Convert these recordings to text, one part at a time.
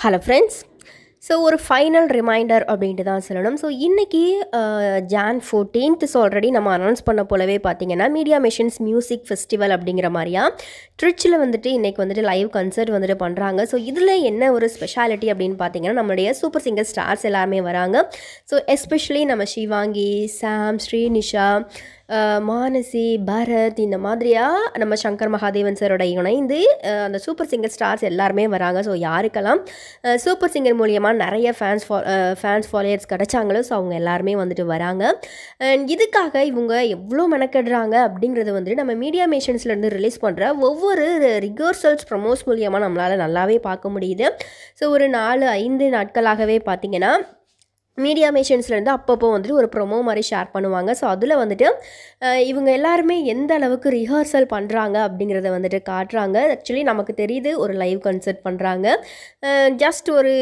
hello friends so ஒரு final reminder அப்படின்ட்டு தான் சொல்லணும் ஸோ இன்றைக்கி ஜான் ஃபோர்டீன்த் ஸோ ஆல்ரெடி நம்ம அனௌன்ஸ் பண்ண போலவே பார்த்தீங்கன்னா மீடியா மிஷன்ஸ் மியூசிக் ஃபெஸ்டிவல் அப்படிங்கிற மாதிரியா ட்ரிச்சில் வந்துட்டு இன்றைக்கி வந்துட்டு லைவ் கன்சர்ட் வந்துட்டு பண்ணுறாங்க ஸோ இதில் என்ன ஒரு ஸ்பெஷாலிட்டி அப்படின்னு பார்த்தீங்கன்னா நம்மளுடைய சூப்பர் சிங்கர் ஸ்டார்ஸ் எல்லாருமே வராங்க ஸோ எஸ்பெஷலி நம்ம ஷிவாங்கி சாம் ஸ்ரீனிஷா அஹ், மானசி பரத் இந்த மாதிரியாக நம்ம சங்கர் மகாதேவன் சாரோட இணைந்து அஹ், அந்த சூப்பர் சிங்கர் ஸ்டார்ஸ் எல்லாருமே வராங்க ஸோ யாருக்கெல்லாம் அஹ், சூப்பர் சிங்கர் மூலியமாக நிறைய ஃபேன்ஸ் ஃபா ஃபேன்ஸ் ஃபாலோயர்ஸ் கிடைச்சாங்களோ ஸோ அவங்க எல்லாருமே வந்துட்டு வராங்க அண்ட் இதுக்காக இவங்க எவ்வளோ மெனக்கெடுறாங்க அப்படிங்கிறது வந்துட்டு நம்ம மீடியா மேஷன்ஸ்லேருந்து ரிலீஸ் பண்ணுற ஒவ்வொரு ரிகர்சல்ஸ் ப்ரமோஸ் மூலியமாக நம்மளால் நல்லாவே பார்க்க முடியுது ஸோ ஒரு நாலு ஐந்து நாட்களாகவே பார்த்தீங்கன்னா மீடியா மேஷன்ஸ்லேருந்து அப்பப்போ வந்துட்டு ஒரு ப்ரொமோ மாதிரி ஷேர் பண்ணுவாங்க ஸோ அதில் வந்துட்டு அஹ், இவங்க எல்லாருமே எந்த அளவுக்கு ரிஹர்சல் பண்ணுறாங்க அப்படிங்கிறத வந்துட்டு காட்டுறாங்க ஆக்சுவலி நமக்கு தெரியுது ஒரு லைவ் கன்சர்ட் பண்ணுறாங்க ஜஸ்ட் ஒரு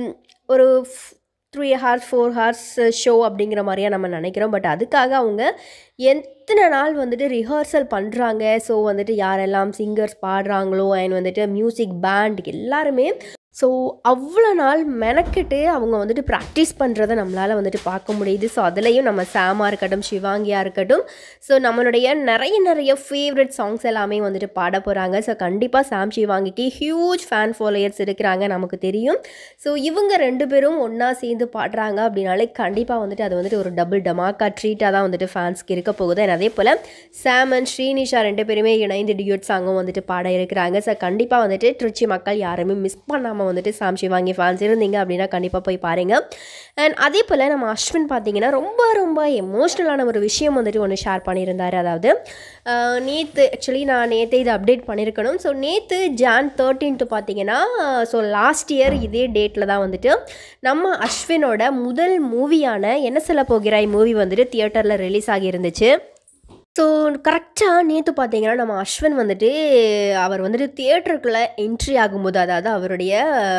ஒரு three hours four hours show அப்படிங்கிற மாதிரியா நம்ம நினைக்கிறோம் பட் அதுக்காக அவங்க எத்தனை நாள் வந்துட்டு ரிஹர்சல் பண்ணுறாங்க ஸோ வந்துட்டு யாரெல்லாம் சிங்கர்ஸ் பாடுறாங்களோ அண்ட் வந்துட்டு மியூசிக் பேண்ட் எல்லாருமே ஸோ அவ்வளோ நாள் மெனக்கெட்டு அவங்க வந்துட்டு ப்ராக்டிஸ் பண்ணுறதை நம்மளால் வந்துட்டு பார்க்க முடியுது ஸோ அதுலேயும் நம்ம சாமாக இருக்கட்டும் சிவாங்கியாக இருக்கட்டும் ஸோ நம்மளுடைய நிறைய நிறைய ஃபேவரட் சாங்ஸ் எல்லாமே வந்துட்டு பாட போகிறாங்க ஸோ கண்டிப்பாக சாம் சிவாங்கிக்கு ஹியூஜ் ஃபேன் ஃபாலோயர்ஸ் இருக்கிறாங்க நமக்கு தெரியும் ஸோ இவங்க ரெண்டு பேரும் ஒன்றா சேர்ந்து பாடுறாங்க அப்படின்னாலே கண்டிப்பாக வந்துட்டு அது வந்துட்டு ஒரு டபுள் டமாக்கா ட்ரீட்டாக தான் வந்துட்டு ஃபேன்ஸ்க்கு இருக்க போகுது and அதே போல் சாம் அண்ட் ஸ்ரீனிஷா ரெண்டு பேருமே இணைந்து டியூட் சாங்கும் வந்துட்டு பாட இருக்கிறாங்க ஸோ கண்டிப்பாக வந்துட்டு திருச்சி மக்கள் யாருமே மிஸ் பண்ணாமல் வந்துட்டு சாம் சிவாங்கி ஃபேன்ஸ் இருந்தீங்க அப்படின்னா கண்டிப்பாக போய் பாருங்கள் அண்ட் அதே போல் நம்ம அஸ்வின் பார்த்தீங்கன்னா ரொம்ப ரொம்ப எமோஷ்னலான ஒரு விஷயம் வந்துட்டு ஒன்று ஷேர் பண்ணியிருந்தார் அதாவது நேற்று ஆக்சுவலி நான் நேற்று இதை அப்டேட் பண்ணியிருக்கணும் ஸோ நேற்று ஜான் தேர்ட்டீன்த்து பார்த்தீங்கன்னா ஸோ லாஸ்ட் இயர் இதே டேட்டில் தான் வந்துட்டு நம்ம அஸ்வினோட முதல் மூவியான என்ன சொல்ல போகிறாய் மூவி வந்துட்டு தியேட்டரில் ரிலீஸ் ஆகியிருந்துச்சு ஸோ கரெக்டாக நேற்று பார்த்தீங்கன்னா நம்ம அஸ்வின் வந்துட்டு அவர் வந்துட்டு தியேட்டருக்குள்ளே என்ட்ரி ஆகும்போது அதாவது அவருடைய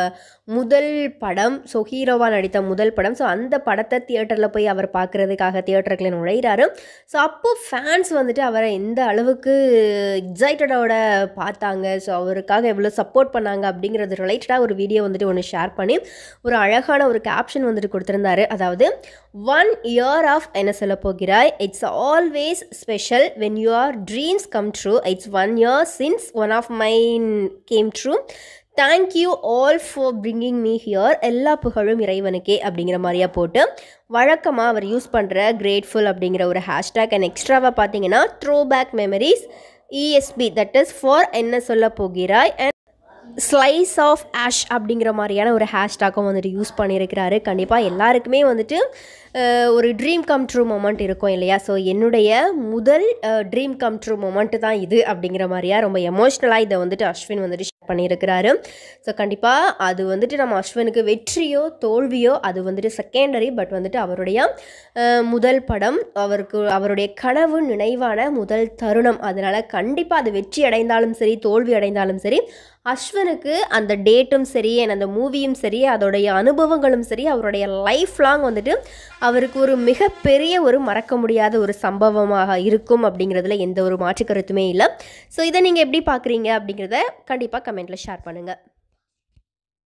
முதல் படம் ஸோ ஹீரோவாக நடித்த முதல் படம் ஸோ அந்த படத்தை தியேட்டரில் போய் அவர் பார்க்குறதுக்காக தியேட்டருக்குள்ள நுழையிறாரு ஸோ அப்போ ஃபேன்ஸ் வந்துட்டு அவரை எந்த அளவுக்கு எக்ஸைட்டடோட பார்த்தாங்க ஸோ அவருக்காக எவ்வளோ சப்போர்ட் பண்ணாங்க அப்படிங்கிறது ரிலேட்டடாக ஒரு வீடியோ வந்துட்டு ஒன்று ஷேர் பண்ணி ஒரு அழகான ஒரு கேப்ஷன் வந்துட்டு கொடுத்துருந்தாரு அதாவது ஒன் இயர் ஆஃப் என்ன சொல்ல போகிறாய் it's always special when your dreams come true it's one year since one of mine came true thank you all for bringing me here எல்லா புகழும் இறைவனுக்கே அப்படிங்கிற மாதிரியா போட்டு வழக்கமாக அவர் யூஸ் பண்ணுற கிரேட்ஃபுல் அப்படிங்கிற ஒரு ஹேஷ்டேக் அண்ட் எக்ஸ்ட்ராவாக பார்த்தீங்கன்னா throwback memories ESP that is for என்ன சொல்ல போகிறாய் அண்ட் ஸ்லைஸ் ஆஃப் ஆஷ் அப்படிங்கிற மாதிரியான ஒரு ஹேஷ்டாக்கும் வந்துட்டு யூஸ் பண்ணியிருக்கிறாரு கண்டிப்பாக எல்லாருக்குமே வந்துட்டு அஹ், ஒரு ட்ரீம் கம் ட்ரூ மொமெண்ட் இருக்கும் இல்லையா ஸோ என்னுடைய முதல் ட்ரீம் கம் ட்ரூ மொமெண்ட் தான் இது அப்படிங்கிற மாதிரியா ரொம்ப எமோஷ்னலாக இதை வந்துட்டு அஸ்வின் வந்துட்டு ஷேர் பண்ணியிருக்கிறாரு ஸோ கண்டிப்பாக அது வந்துட்டு நம்ம அஸ்வினுக்கு வெற்றியோ தோல்வியோ அது வந்துட்டு செகண்டரி பட் வந்துட்டு அவருடைய அஹ், முதல் படம் அவருக்கு அவருடைய கனவு நினைவான முதல் தருணம் அதனால் கண்டிப்பாக அது வெற்றி அடைந்தாலும் சரி தோல்வி அடைந்தாலும் சரி அஸ்வனுக்கு அந்த டேட்டும் சரி and அந்த மூவியும் சரி அதோடைய அனுபவங்களும் சரி அவருடைய லைஃப் லாங் வந்துட்டு அவருக்கு ஒரு மிகப்பெரிய ஒரு மறக்க முடியாத ஒரு சம்பவமாக இருக்கும் அப்படிங்கிறதுல எந்த ஒரு மாற்று கருத்துமே இல்லை ஸோ இதை நீங்கள் எப்படி பார்க்குறீங்க அப்படிங்கிறத கண்டிப்பாக கமெண்ட்டில் ஷேர் பண்ணுங்கள்